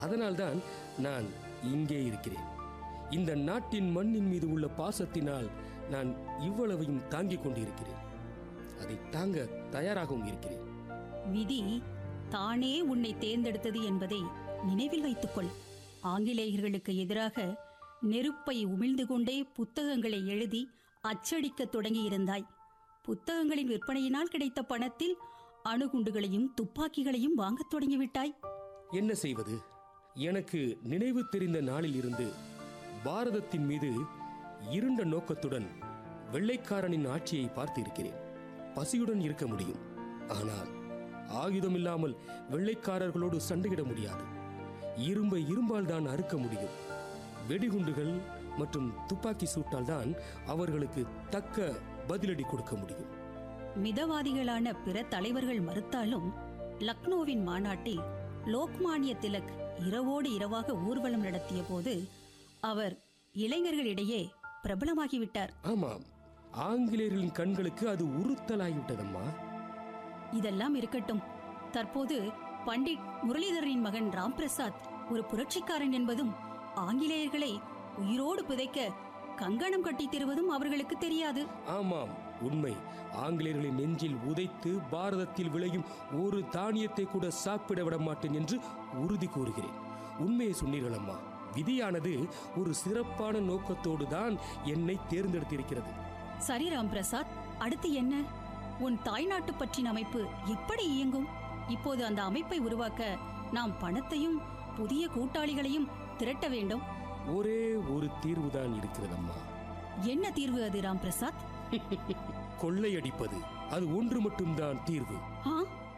அதனால்தான் நான் இங்கே இருக்கிறேன் இந்த நாட்டின் மண்ணின் மீது உள்ள பாசத்தினால் நான் இவ்வளவையும் தாங்கிக் கொண்டிருக்கிறேன் அதை தாங்க தயாராகவும் இருக்கிறேன் விதி தானே உன்னை தேர்ந்தெடுத்தது என்பதை நினைவில் வைத்துக்கொள் ஆங்கிலேயர்களுக்கு எதிராக நெருப்பை உமிழ்ந்து கொண்டே புத்தகங்களை எழுதி அச்சடிக்கத் தொடங்கியிருந்தாய் புத்தகங்களின் விற்பனையினால் கிடைத்த பணத்தில் அணுகுண்டுகளையும் துப்பாக்கிகளையும் வாங்கத் தொடங்கிவிட்டாய் என்ன செய்வது எனக்கு நினைவு தெரிந்த நாளில் இருந்து பாரதத்தின் மீது இருண்ட நோக்கத்துடன் வெள்ளைக்காரனின் ஆட்சியை பார்த்து இருக்கிறேன் பசியுடன் இருக்க முடியும் ஆனால் ஆயுதம் இல்லாமல் வெள்ளைக்காரர்களோடு சண்டையிட முடியாது இரும்பை இரும்பால் தான் அறுக்க முடியும் வெடிகுண்டுகள் மற்றும் துப்பாக்கி சூட்டால் தான் அவர்களுக்கு தக்க பதிலடி கொடுக்க முடியும் மிதவாதிகளான பிற தலைவர்கள் மறுத்தாலும் லக்னோவின் மாநாட்டில் லோக்மானிய திலக் இரவோடு இரவாக ஊர்வலம் நடத்திய போது அவர் இளைஞர்களிடையே பிரபலமாகிவிட்டார் ஆமாம் ஆங்கிலேயர்களின் கண்களுக்கு அது உறுத்தலாகிவிட்டதம்மா இதெல்லாம் இருக்கட்டும் தற்போது பண்டிட் முரளிதரனின் மகன் ராம் பிரசாத் ஒரு புரட்சிக்காரன் என்பதும் ஆங்கிலேயர்களை உயிரோடு புதைக்க கங்கணம் கட்டித் தருவதும் அவர்களுக்கு தெரியாது ஆமாம் உண்மை ஆங்கிலேயர்களின் நெஞ்சில் உதைத்து பாரதத்தில் விளையும் ஒரு தானியத்தை கூட சாப்பிட விட மாட்டேன் என்று உறுதி கூறுகிறேன் உண்மையை சொன்னீர்கள் அம்மா விதியானது ஒரு சிறப்பான நோக்கத்தோடு தான் என்னை தேர்ந்தெடுத்திருக்கிறது சரி ராம் பிரசாத் அடுத்து என்ன உன் தாய்நாட்டு பற்றின அமைப்பு எப்படி இயங்கும் இப்போது அந்த அமைப்பை உருவாக்க நாம் பணத்தையும் புதிய கூட்டாளிகளையும் திரட்ட வேண்டும் ஒரே ஒரு தீர்வுதான் இருக்கிறதம்மா என்ன தீர்வு அது ராம் பிரசாத் கொள்ளையடிப்பது அது ஒன்று மட்டும்தான் தீர்வு ஆ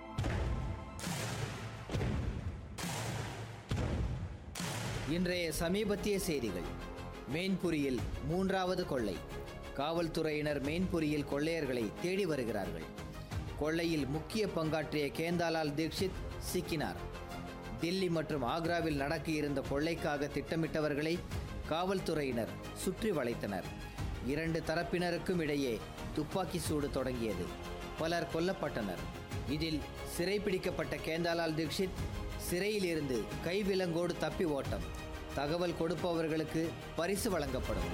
இன்றைய சமீபத்திய செய்திகள் மெயின்புரியில் மூன்றாவது கொள்ளை காவல்துறையினர் மெயின்புரியில் கொள்ளையர்களை தேடி வருகிறார்கள் கொள்ளையில் முக்கிய பங்காற்றிய கேந்தாலால் தீக்ஷித் சிக்கினார் தில்லி மற்றும் ஆக்ராவில் நடக்க இருந்த கொள்ளைக்காக திட்டமிட்டவர்களை காவல்துறையினர் சுற்றி வளைத்தனர் இரண்டு தரப்பினருக்கும் இடையே துப்பாக்கி சூடு தொடங்கியது பலர் கொல்லப்பட்டனர் இதில் சிறைப்பிடிக்கப்பட்ட கேந்தாலால் தீக்ஷித் சிறையிலிருந்து கைவிலங்கோடு தப்பி ஓட்டம் தகவல் கொடுப்பவர்களுக்கு பரிசு வழங்கப்படும்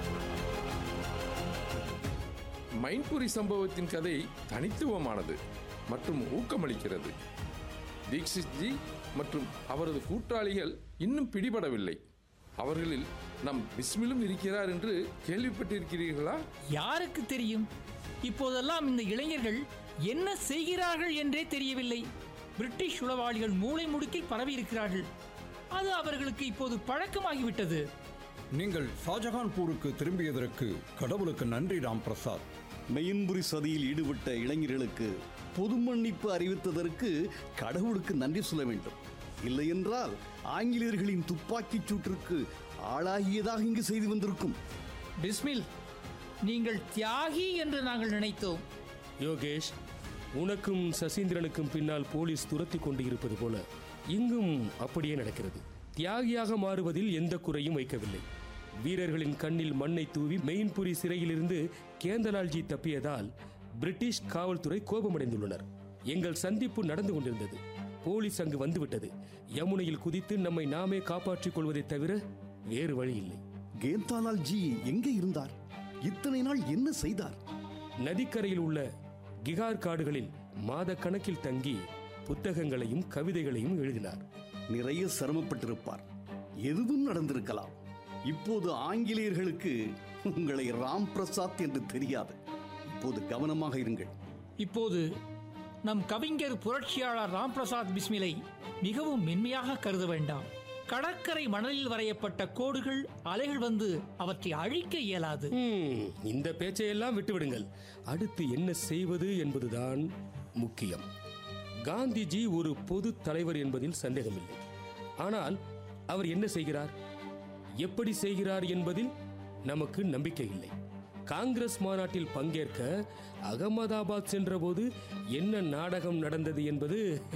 மைன்புரி சம்பவத்தின் கதை தனித்துவமானது மற்றும் ஊக்கமளிக்கிறது தீக்ஷித் ஜி மற்றும் அவரது கூட்டாளிகள் இன்னும் பிடிபடவில்லை அவர்களில் நம் பிஸ்மிலும் இருக்கிறார் என்று கேள்விப்பட்டிருக்கிறீர்களா யாருக்கு தெரியும் இப்போதெல்லாம் இந்த இளைஞர்கள் என்ன செய்கிறார்கள் என்றே தெரியவில்லை பிரிட்டிஷ் உளவாளிகள் மூளை முடுக்கில் பரவி இருக்கிறார்கள் அது அவர்களுக்கு இப்போது பழக்கமாகிவிட்டது நீங்கள் ஷாஜகான்பூருக்கு திரும்பியதற்கு கடவுளுக்கு நன்றி ராம் பிரசாத் மெயின்புரி சதியில் ஈடுபட்ட இளைஞர்களுக்கு பொது மன்னிப்பு அறிவித்ததற்கு கடவுளுக்கு நன்றி சொல்ல வேண்டும் இல்லையென்றால் ஆங்கிலேயர்களின் துப்பாக்கிச் சூட்டிற்கு ஆளாகியதாக இங்கு செய்து வந்திருக்கும் பிஸ்மில் நீங்கள் தியாகி என்று நாங்கள் நினைத்தோம் யோகேஷ் உனக்கும் சசீந்திரனுக்கும் பின்னால் போலீஸ் துரத்தி கொண்டு இருப்பது போல இங்கும் அப்படியே நடக்கிறது தியாகியாக மாறுவதில் எந்த குறையும் வைக்கவில்லை வீரர்களின் கண்ணில் மண்ணை தூவி மெயின்புரி சிறையிலிருந்து கேந்தலால்ஜி தப்பியதால் பிரிட்டிஷ் காவல்துறை கோபமடைந்துள்ளனர் எங்கள் சந்திப்பு நடந்து கொண்டிருந்தது போலீஸ் அங்கு வந்துவிட்டது யமுனையில் குதித்து நம்மை நாமே காப்பாற்றிக் கொள்வதைத் தவிர வேறு வழி இல்லை கேந்தாலால் ஜி எங்கே இருந்தார் இத்தனை நாள் என்ன செய்தார் நதிக்கரையில் உள்ள கிகார் காடுகளில் மாத கணக்கில் தங்கி புத்தகங்களையும் கவிதைகளையும் எழுதினார் நிறைய சிரமப்பட்டிருப்பார் எதுவும் நடந்திருக்கலாம் இப்போது ஆங்கிலேயர்களுக்கு உங்களை ராம் பிரசாத் என்று தெரியாது இப்போது கவனமாக இருங்கள் இப்போது நம் கவிஞர் புரட்சியாளர் ராம் பிரசாத் பிஸ்மிலை மிகவும் மென்மையாக கருத வேண்டாம் கடற்கரை மணலில் வரையப்பட்ட கோடுகள் அலைகள் வந்து அவற்றை அழிக்க இயலாது ஹம், இந்த பேச்சையெல்லாம் விட்டுவிடுங்கள் அடுத்து என்ன செய்வது என்பதுதான் முக்கியம் காந்திஜி ஒரு பொது தலைவர் என்பதில் சந்தேகமில்லை ஆனால் அவர் என்ன செய்கிறார் எப்படி செய்கிறார் என்பதில் நமக்கு நம்பிக்கை இல்லை காங்கிரஸ் மாநாட்டில் பங்கேற்க அகமதாபாத் சென்றபோது என்ன நாடகம் நடந்தது என்பது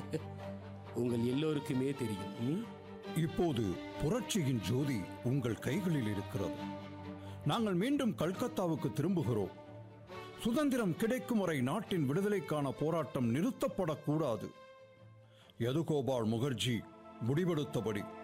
உங்கள் எல்லோருக்குமே தெரியும் ம்? இப்போது புரட்சியின் ஜோதி உங்கள் கைகளில் இருக்கிறது நாங்கள் மீண்டும் கல்கத்தாவுக்கு திரும்புகிறோம் சுதந்திரம் கிடைக்கும் வரை நாட்டின் விடுதலைக்கான போராட்டம் நிறுத்தப்படக்கூடாது யதுகோபால் முகர்ஜி முடிவெடுத்தபடி